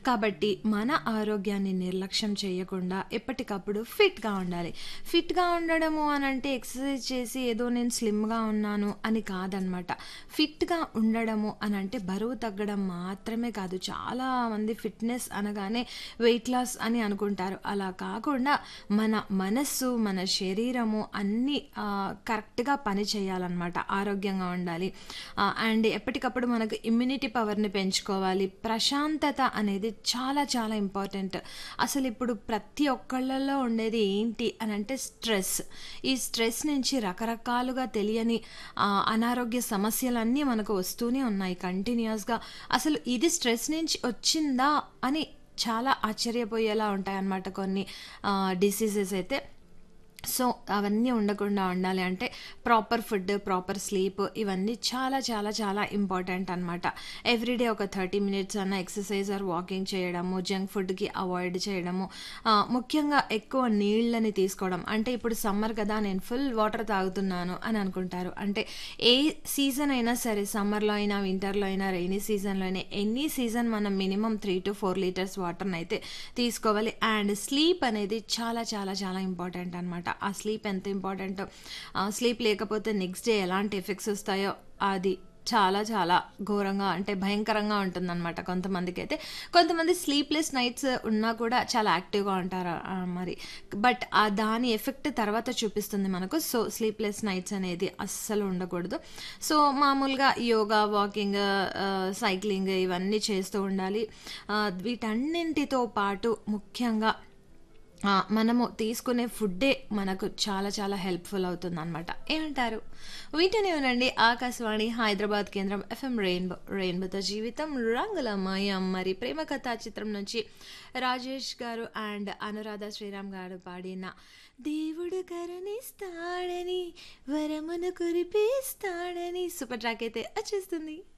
కాబట్టి మన ఆరోగ్యాన్ని నిర్లక్ష్యం చేయకుండా ఎప్పటికప్పుడు ఫిట్గా ఉండాలి ఫిట్గా ఉండడము అని అంటే ఎక్సర్సైజ్ చేసి ఏదో నేను స్లిమ్గా ఉన్నాను అని కాదనమాట ఫిట్గా ఉండడము అని అంటే బరువు తగ్గడం మాత్రమే కాదు చాలా మంది ఫిట్నెస్ అనగానే వెయిట్ లాస్ అని అనుకుంటారు అలా కాకుండా మన మనస్సు మన శరీరము అన్నీ ఆ, కరెక్ట్గా పని చేయాలన్నమాట ఆరోగ్యంగా ఉండాలి ఆ, అండ్ ఎప్పటికప్పుడు మనకు ఇమ్యూనిటీ పవర్ని పెంచుకోవాలి ప్రశాంతత అనేది చాలా చాలా ఇంపార్టెంట్ అసలు ఇప్పుడు ప్రతి ఒక్కళ్ళలో ఉండేది ఏంటి అని అంటే స్ట్రెస్ ఈ స్ట్రెస్ నుంచి రకరకాలుగా తెలియని ఆ, అనారోగ్య సమస్యలన్నీ మనకు వస్తూనే ఉన్నాయి కంటిన్యూస్గా అసలు ఇది స్ట్రెస్ నుంచి వచ్చిందా అని చాలా ఆశ్చర్యపోయేలా ఉంటాయన్నమాట కొన్ని డిసీజెస్ అయితే సో అవన్నీ ఉండకుండా ఉండాలి అంటే ప్రాపర్ ఫుడ్ ప్రాపర్ స్లీప్ ఇవన్నీ చాలా చాలా చాలా ఇంపార్టెంట్ అనమాట ఎవ్రీడే ఒక థర్టీ మినిట్స్ అన్న ఎక్సర్సైజ్ ఆర్ వాకింగ్ చేయడము జంక్ ఫుడ్కి అవాయిడ్ చేయడము ఆ, ముఖ్యంగా ఎక్కువ నీళ్ళని తీసుకోవడం అంటే ఇప్పుడు సమ్మర్ కదా నేను ఫుల్ వాటర్ తాగుతున్నాను అని అనుకుంటారు అంటే ఏ సీజన్ అయినా సరే సమ్మర్లో అయినా వింటర్లో అయినా రైనీ సీజన్లో అయినా ఎనీ సీజన్ మనం minimum three to four litres వాటర్ని అయితే తీసుకోవాలి అండ్ స్లీప్ అనేది చాలా చాలా చాలా ఇంపార్టెంట్ అనమాట ఆ స్లీప్ ఎంత ఇంపార్టెంట్ స్లీప్ లేకపోతే నెక్స్ట్ డే ఎలాంటి ఎఫెక్ట్స్ వస్తాయో అది చాలా చాలా ఘోరంగా అంటే భయంకరంగా ఉంటుందన్నమాట కొంతమందికి అయితే కొంతమంది స్లీప్లెస్ నైట్స్ ఉన్నా కూడా చాలా యాక్టివ్గా ఉంటారు ఆ, మరి బట్ ఆ దాని ఎఫెక్ట్ తర్వాత చూపిస్తుంది మనకు సో స్లీప్లెస్ నైట్స్ అనేది అస్సలు ఉండకూడదు సో మామూలుగా యోగా వాకింగ్ సైక్లింగ్ ఇవన్నీ చేస్తూ ఉండాలి ఆ, వీటన్నింటితో పాటు ముఖ్యంగా ఆ, మనము తీసుకునే ఫుడ్డే మనకు చాలా చాలా హెల్ప్ఫుల్ అవుతుంది అనమాట ఏమంటారు వీటిని ఉండండి ఆకాశవాణి హైదరాబాద్ కేంద్రం ఎఫ్ఎం రెయిన్బో రెయిన్బోతో జీవితం రంగుల మయం మరి ప్రేమ కథా చిత్రం నుంచి రాజేష్ గారు అండ్ అనురాధ శ్రీరామ్ గారు పాడిన దేవుడు కరుణిస్తాడని వరమును కురిపిస్తాడని సూపర్ ట్రాక్ అయితే వచ్చేస్తుంది